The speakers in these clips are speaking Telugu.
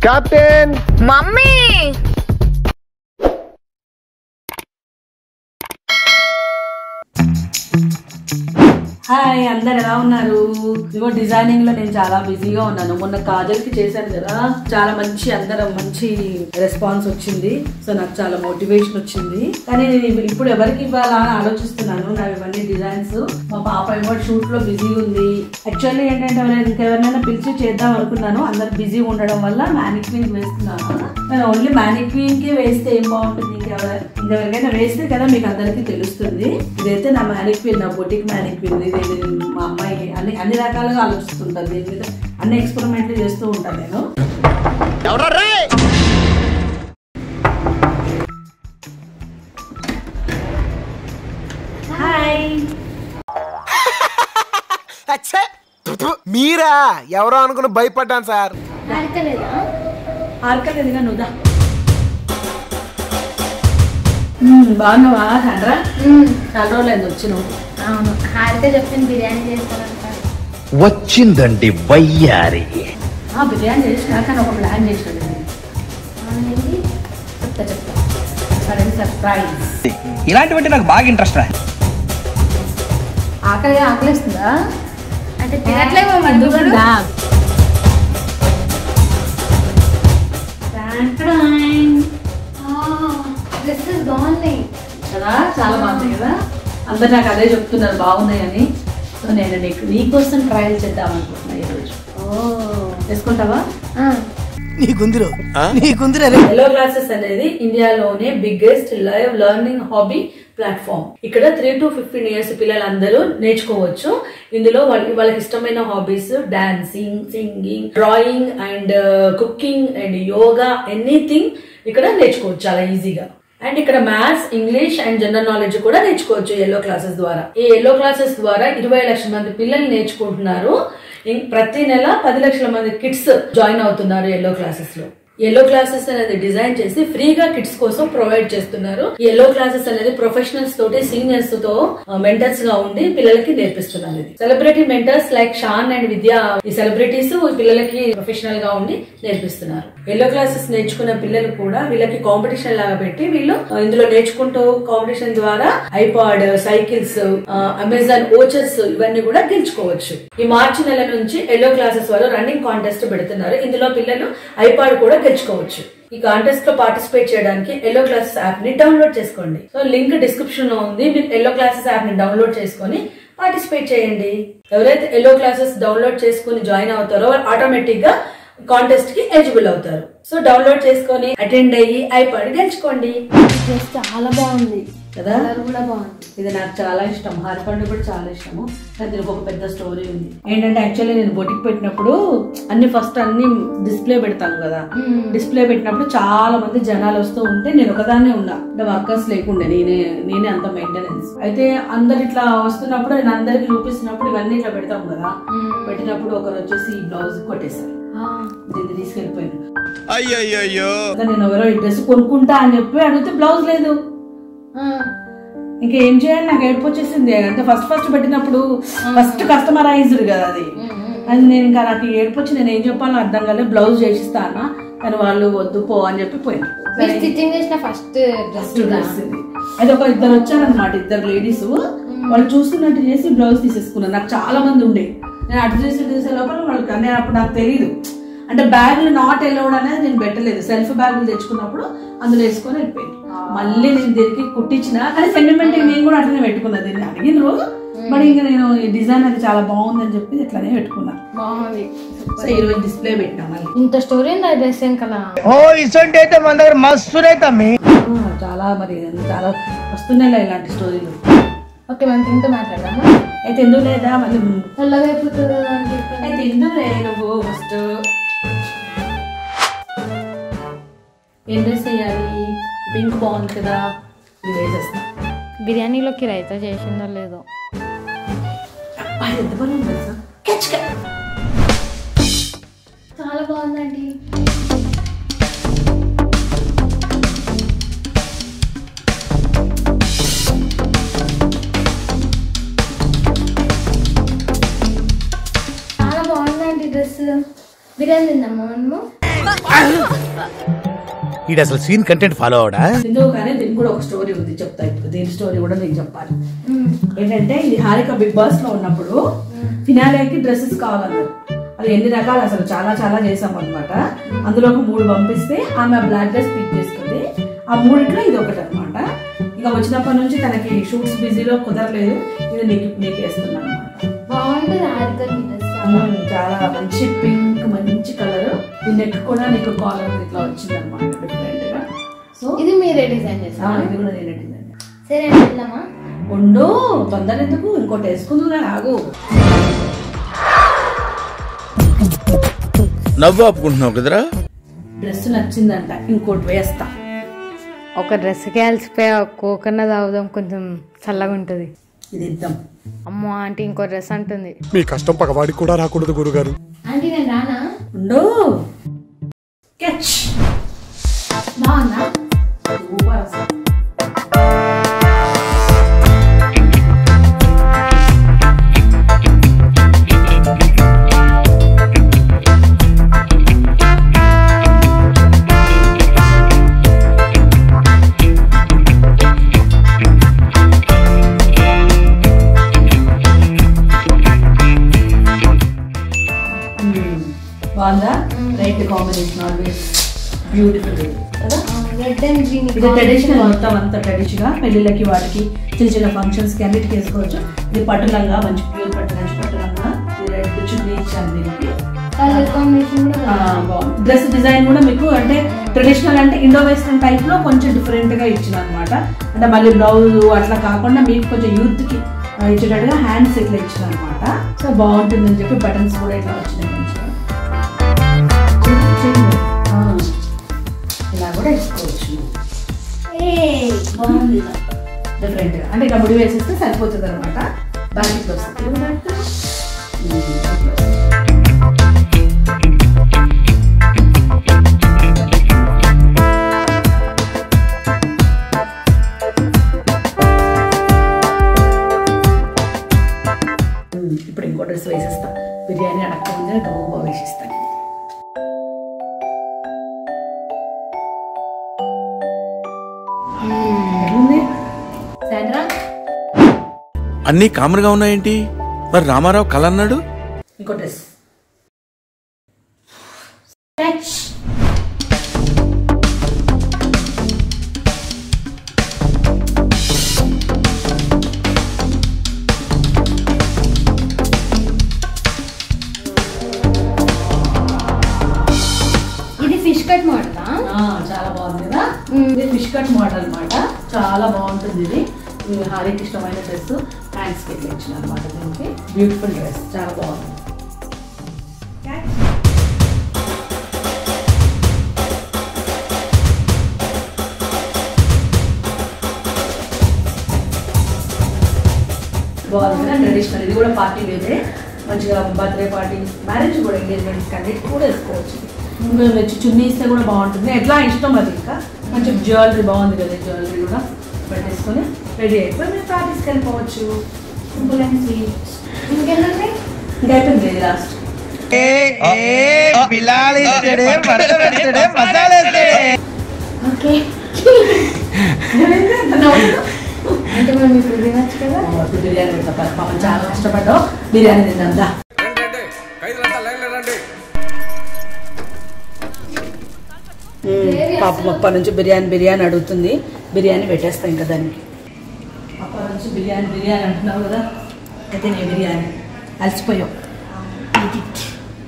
కెప్టెన్ మమ్మీ హాయ్ అందరు ఎలా ఉన్నారు ఇదిగో డిజైనింగ్ లో నేను చాలా బిజీగా ఉన్నాను మొన్న కాజల్ కి చేశాను కదా చాలా మంచి అందరం మంచి రెస్పాన్స్ వచ్చింది సో నాకు చాలా మోటివేషన్ వచ్చింది కానీ నేను ఇవ్- ఇప్పుడు ఎవరికి ఇవ్వాలా అని ఆలోచిస్తున్నాను నాకు ఇవన్నీ డిజైన్స్ మా పాప ఏమో షూట్ లో బిజీ ఉంది యాక్చువల్లీ ఏంటంటే ఎవరైనా ఇంకెవరినైనా పిలిచి చేద్దాం అనుకున్నాను అందరు బిజీ ఉండడం వల్ల మ్యానిక్వీన్ వేస్తున్నాను నేను ఓన్లీ మ్యానిక్వీన్ కి వేస్తే ఏం బాగుంటుంది ఇంకెవర ఇంకెవరికైనా వేస్తే కదా మీకు అందరికీ తెలుస్తుంది ఇదైతే నా మ్యానిక్వీన్ నా బొటిక్ మ్యానిక్వీన్ ఇది ఇది మా అమ్మాయికి అన్ని అన్ని రకాలుగా ఆలోచిస్తుంటాను దీని మీద అన్ని ఎక్స్పెరిమెంట్లు చేస్తూ ఉంటాను నేను హాయ్ అచ్చే! మీరా ఎవరో అనుకుని భయపడ్డాను సార్ ఆర్కలేదుగా నువ్వుదా మ్మ్, బాగున్నావా సాండ్రా చాలా రోజులైంది వచ్చి నువ్వు అవును హారిత చెప్పింది బిర్యానీ చేస్తారంట వచ్చిందండి వయ్యారి ఆ, బిర్యానీ చేసిన కానీ ఒక ప్లాన్ చేసినాడు నేను. అవునండి చెప్తా చెప్తా సరే సర్ప్రైజ్ ఇలాంటివంటే నాకు బాగా ఇంట్రెస్ట్ రా ఆకలి ఆకలిస్తుందా అంటే తినట్లేమో మరి ఎందుకంటే డ్రెస్సెస్ బాగున్నాయి కదా చాలా బాగుంది కదా అందరు నాకు అదే చెప్తున్నారు బాగున్నాయని సో నేను నీకు నీకోసం ట్రయల్ చేద్దాం అనుకుంటున్నా ఈరోజు ఓ వేసుకుంటావా నీకుందిరో నీకుందిరా ఎల్లో క్లాసెస్ అనేది ఇండియాలోనే biggest live learning hobby platform ఇక్కడ త్రీ టు ఫిఫ్టీన్ ఇయర్స్ పిల్లలందరూ నేర్చుకోవచ్చు ఇందులో వాళ్ళ వాళ్ళకి ఇష్టమైన hobbies dancing singing drawing and cooking and yoga anything ఇక్కడ నేర్చుకోవచ్చు చాలా ఈజీగా అండ్ ఇక్కడ maths English and general knowledge కూడా నేర్చుకోవచ్చు ఎల్లో క్లాసెస్ ద్వారా ఈ ఎల్లో క్లాసెస్ ద్వారా ఇరవై లక్షల మంది పిల్లలు నేర్చుకుంటున్నారు ఇం- ప్రతి నెల పది లక్షల మంది కిడ్స్ జాయిన్ అవుతున్నారు ఎల్లో క్లాసెస్ లో ఎల్లో క్లాసెస్ అనేది డిజైన్ చేసి ఫ్రీగా కిడ్స్ కోసం ప్రొవైడ్ చేస్తున్నారు ఈ ఎల్లో క్లాసెస్ అనేది ప్రొఫెషనల్స్ తోటి సీనియర్స్ తో మెంటర్స్ గా ఉండి పిల్లలకి నేర్పిస్తున్నారు ఇది celebrity mentors like Shaan and Vidya ఈ సెలబ్రిటీస్ పిల్లలకి ప్రొఫెషనల్ గా ఉండి నేర్పిస్తున్నారు ఎల్లో క్లాసెస్ నేర్చుకున్న పిల్లలు కూడా వీళ్ళకి కాంపిటీషన్ లాగా పెట్టి వీళ్ళు ఆ, ఇందులో నేర్చుకుంటూ కాంపిటీషన్ ద్వారా ఐపాడ్ సైకిల్స్ అమెజాన్ ఓచర్స్ ఇవన్నీ కూడా గెలుచుకోవచ్చు ఈ మార్చి నెల నుంచి ఎల్లో క్లాసెస్ వారు రన్నింగ్ కాంటెస్ట్ పెడుతున్నారు ఇందులో పిల్లలు ఐపాడ్ కూడా గెలుచుకోవచ్చు ఈ కాంటెస్ట్ లో పార్టిసిపేట్ చేయడానికి ఎల్లో క్లాసెస్ యాప్ ని డౌన్లోడ్ చేసుకోండి సో లింక్ డిస్క్రిప్షన్ లో ఉంది మీరు ఎల్లో క్లాసెస్ యాప్ ని డౌన్లోడ్ చేసుకొని పార్టిసిపేట్ చేయండి ఎవరైతే ఎల్లో క్లాసెస్ డౌన్లోడ్ చేసుకుని జాయిన్ అవుతారో వాళ్ళు ఆటోమేటిక్ గా కాంటెస్ట్ కి ఎలిజిబుల్ అవుతారు సో డౌన్లోడ్ చేసుకొని అటెండ్ అయ్యి ఐపాడ్ గెలుచుకోండి డ్రెస్ చాలా బాగుంది కదా కలర్ కూడా బాగుంది ఇది నాకు చాలా ఇష్టం హారిపండు కూడా చాలా ఇష్టము కానీ దీనికి ఒక పెద్ద స్టోరీ ఉంది ఏంటంటే యాక్చువల్లీ నేను బొటిక్ పెట్టినప్పుడు అన్ని ఫస్ట్ అన్ని డిస్ప్లే పెడతాను కదా డిస్ప్లే పెట్టినప్పుడు చాలా మంది జనాలు వస్తూ ఉంటే నేను ఒకదాన్నే ఉన్నా అంటే వర్కర్స్ లేకుండే నేనే నేనే అంత మెయింటెనెన్స్ అయితే అందరు ఇట్లా వస్తున్నప్పుడు నేను అందరికి చూపిస్తున్నప్పుడు ఇవన్నీ ఇట్లా పెడతాం కదా పెట్టినప్పుడు ఒకరు వచ్చేసి ఈ బ్లౌజ్ కొట్టేశారు దీన్ని తీసుకెళ్ళిపోయాను అయ్యయ్యో అదే నేను ఎవరో ఈ డ్రెస్ కొనుక్కుంటా అని చెప్పి అడిగితే బ్లౌజ్ లేదు ఇంకా ఏం చేయాలి నాకు ఏడుపు వచ్చేసింది అంటే ఫస్ట్ ఫస్ట్ పెట్టినప్పుడు ఫస్ట్ కస్టమరైజ్డ్ కదా అది అది నేను ఇంకా నాకు ఏడుపు వచ్చి నేను ఏం చెప్పాలో అర్థం కాలేదు బ్లౌజ్ చేసిస్తానా కానీ వాళ్ళు వద్దు పో అని చెప్పి పోయాను మీరు స్టిచ్చింగ్ చేసిన ఫస్ట్ డ్రెస్ డ్రెస్ ఇది అది ఒక ఇద్దరు వచ్చారనమాట ఇద్దరు లేడీస్ వాళ్ళు చూస్తున్నట్టు చేసి బ్లౌజ్ తీసేసుకున్నారు నాకు చాలా మంది ఉండే నేను అటు చేసి చేసే లోపల వాళ్ళకి నేను అప్పుడు నాకు తెలియదు అంటే బ్యాగులు నాట్ ఎలౌడ్ అనేది నేను పెట్టలేదు సెల్ఫ్ బ్యాగులు తెచ్చుకున్నప్పుడు అందులో వేసుకొని వెళ్ళిపోయింది మళ్ళీ నేను దీనికి కుట్టించిన కానీ సెంటిమెంట్ నేను కూడా అట్లనే పెట్టుకున్నా దీన్ని అడిగినరు మరి ఇంకా నేను ఈ డిజైన్ అది చాలా బాగుందని చెప్పి ఇట్లానే పెట్టుకున్నా బాగుంది సో ఈరోజు డిస్ప్లే పెట్టినా మళ్ళీ ఇంత స్టోరీ ఉంది ఆ డ్రెస్ వెనకాల ఓ ఇసంటి అయితే మన దగ్గర మస్తు తమ్మి ఆ, చాలా మరి చాలా వస్తున్నాయి ఇలాంటి స్టోరీలు ఓకే మనం తింటూ మాట్లాడదామా అయితే ఎందుకు లేదా మళ్ళీ చల్లగా అయిపోతుంది కదా అని చెప్పి అయితే ఎందుకు లే నువ్వు ఫస్ట్ ఏం డ్రెస్ వేయాలి పింక్ బాగుంది కదా ఇది వేసేస్తా బిర్యానీలోకి రైతా చేసిందో లేదో అబ్బా, ఎంత బాగుంది తెలుసా కెచ్క. చాలా బాగుందండి చాలా బాగుందండి డ్రెస్ బిర్యానీ తిందామా మనము ఇది అసలు సీన్ కంటెంట్ ఫాలో అవడా సింధు కానీ దీనికి కూడా ఒక స్టోరీ ఉంది చెప్తా ఇప్పుడు దీని స్టోరీ కూడా నేను చెప్పాలి ఏంటంటే ఇది హారిక బిగ్ బాస్ లో ఉన్నప్పుడు ఫినాలేకి డ్రెస్సెస్ కావాలన్నారు అది ఎన్ని రకాలు అసలు చాలా చాలా చేసాం అనమాట అందులో ఒక మూడు పంపిస్తే ఆమె బ్లాక్ డ్రెస్ పిక్ చేసుకుంది ఆ మూడిట్లో ఇది ఒకటి అనమాట ఇంకా వచ్చినప్పటి నుంచి తనకి షూట్స్ బిజీలో కుదరలేదు ఇది నీకు నీకు వేస్తున్నాను అనమాట బాగుంటుంది హారికకి డ్రెస్ చాలా మంచి పింక్ మంచి కలర్ ఈ నెక్ కూడా నీకు కాలర్ ఇట్లా వచ్చింది అనమాట డిఫరెంట్ గా సో ఇది మీరే డిజైన్ ఆ, చేస్తారా ఇది కూడా నేను డిజైన్ సరే వెళ్దామా ఉండు తొందర ఎందుకు ఇంకోటి వేసుకుందా ఆగు నవ్వు ఆపుకుంటున్నావు కదరా డ్రెస్ నచ్చిందంట ఇంకోటి వేస్తా ఒక డ్రెస్కి అలసిపోయి కోకన్న తాగుదాం కొంచెం చల్లగా ఉంటుంది ఇది ఇద్దాం అమ్మో ఆంటీ ఇంకో డ్రెస్ అంటుంది మీ కష్టం పగవాడికి కూడా రాకూడదు గురుగారు ఆంటీ నేను రానా ఉండు క్యాచ్ బాగుందా సూపర్ అసలు మ్మ్. బాగుందా రైట్ కాంబినేషన్ ఆల్వేస్ బ్యూటిఫుల్ కదా రెడ్ అండ్ గ్రీన్ ఇది ట్రెడిషనల్ మొత్తం అంతా ట్రెడిషనల్ పెళ్ళిళ్ళకి వాటికి చిన్న చిన్న ఫంక్షన్స్ కి అన్నిటికీ వేసుకోవచ్చు ఇది పట్టు లంగా మంచి ప్యూర్ పట్టు మంచి పట్టు లంగా ఇది రెడ్ చున్నీ ఇచ్చాను దీనికి కలర్ కాంబినేషన్ కూడా ఆ, బాగుంది. బాగుంది డ్రెస్ డిజైన్ కూడా మీకు అంటే ట్రెడిషనల్ అంటే ఇండో వెస్ట్రన్ టైప్ లో కొంచెం డిఫరెంట్ గా ఇచ్చిన అనమాట అంటే మళ్ళీ బ్లౌజ్ అట్లా కాకుండా మీకు కొంచెం యూత్ కి ఆ, ఇచ్చేటట్టుగా హ్యాండ్స్ ఇట్లా ఇచ్చిన అనమాట సో బాగుంటుందని చెప్పి బటన్స్ కూడా ఇట్లా వచ్చినాయి మంచిగా చూడండి. ఆ, ఇలా కూడా వేసుకోవచ్చు బాగుంది డిఫరెంట్ గా అంటే ఇట్లా ముడి వేసేస్తే సరిపోతుంది అనమాట బ్యాక్ ఇట్లా వస్తుంది ఇది కూడా ఇట్లా. ఉమ్, ఇట్లా వస్తుంది. ఉమ్, ఇప్పుడు ఇంకో డ్రెస్ వేసేస్తా బిర్యానీ అడగకముందే గౌబా వేసేస్తాను ఎట్లుంది శాండ్రా అన్నీ కామన్గా ఉన్నాయేంటి మరి రామారావు కల అన్నాడు ఇంకో డ్రెస్ ఇది ఫిష్ కట్ మోడలా ఆ, చాలా బాగుంది కదా ఇది ఫిష్ కట్ మోడల్ అన్నమాట చాలా బాగుంటుంది ఇది ఇది హారీకి ఇష్టమైన డ్రెస్ హ్యాండ్స్ కి ఇచ్చిన అనమాట దీనికి బ్యూటిఫుల్ డ్రెస్ చాలా బాగుంది బాగుంది కదా ట్రెడిషనల్ ఇది కూడా పార్టీ వేరే మంచిగా బర్త్డే పార్టీ మ్యారేజ్ కూడా ఎంగేజ్మెంట్స్ అన్నిటికీ కూడా వేసుకోవచ్చు ఇంకా వచ్చి చున్నీ ఇస్తే కూడా బాగుంటుంది ఎట్లా ఇష్టం అది ఇంకా మంచి జ్యువెలరీ బాగుంది కదా జ్యువెలరీ కూడా పెట్టేసుకొని రెడీ అయిపోయి మీరు పార్టీస్కి వెళ్ళిపోవచ్చు సింపుల్ అండ్ స్వీట్ ఇంకెళ్ళండి ఇంకా అయిపోయింది ఇది లాస్ట్ ఓకే అంటే మనం ఇప్పుడు తినచ్చు కదా ఇప్పుడు బిర్యానీ పెడతా పాపం చాలా కష్టపడ్డావు బిర్యానీ తిందాం దా పాపం అప్ప నుంచి బిర్యానీ బిర్యానీ అడుగుతుంది బిర్యానీ పెట్టేస్తా ఇంకా దానికి అప్ప నుంచి బిర్యానీ బిర్యానీ అంటున్నావు కదా అయితే నేను బిర్యానీ అలసిపోయావు Eat it.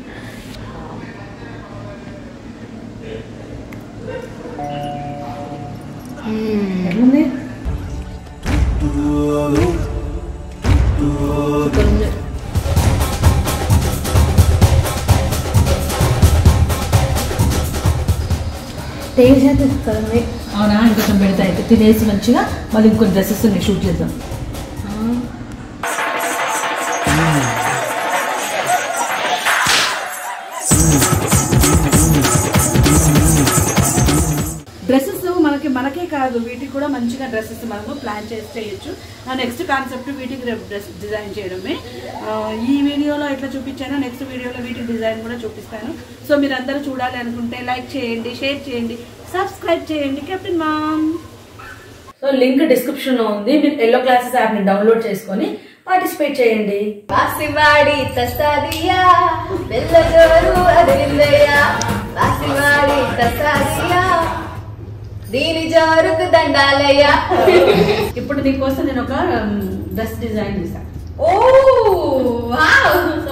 ఎట్లుంది సూపర్ ఉంది. టేస్ట్ అయితే ఇస్తుంది అవునా ఇంకొంచెం పెడతా అయితే తినేసి మంచిగా మళ్ళీ ఇంకొన్ని డ్రెస్సెస్ ఉన్నాయి షూట్ చేద్దాం డ్రెస్సెస్ మనకి మనకే కాదు వీటికి కూడా మంచిగా డ్రెస్సెస్ మనము ప్లాన్ చేసి చేయొచ్చు నా నెక్స్ట్ కాన్సెప్ట్ వీటికి రేపు డ్రెస్ డిజైన్ చేయడమే ఆ, ఈ వీడియోలో ఎట్లా చూపించానో నెక్స్ట్ వీడియోలో వీటికి డిజైన్ కూడా చూపిస్తాను సో మీరు అందరూ చూడాలి అనుకుంటే లైక్ చేయండి షేర్ చేయండి సబ్స్క్రైబ్ చేయండి captain ma'am so link description లో ఉంది మీరు ఎల్లో క్లాసెస్ యాప్ ని డౌన్లోడ్ చేసుకొని పార్టిసిపేట్ చేయండి వాసివాడి తసాదియా బెల్లజోరు అదిరిందయ్యా వాసివాడి తసాదియా దీని జోరుకు దండాలయ్యా ఇప్పుడు నీకోసం నేను ఒక డ్రెస్ డిజైన్ చేశాను ఓ వావ్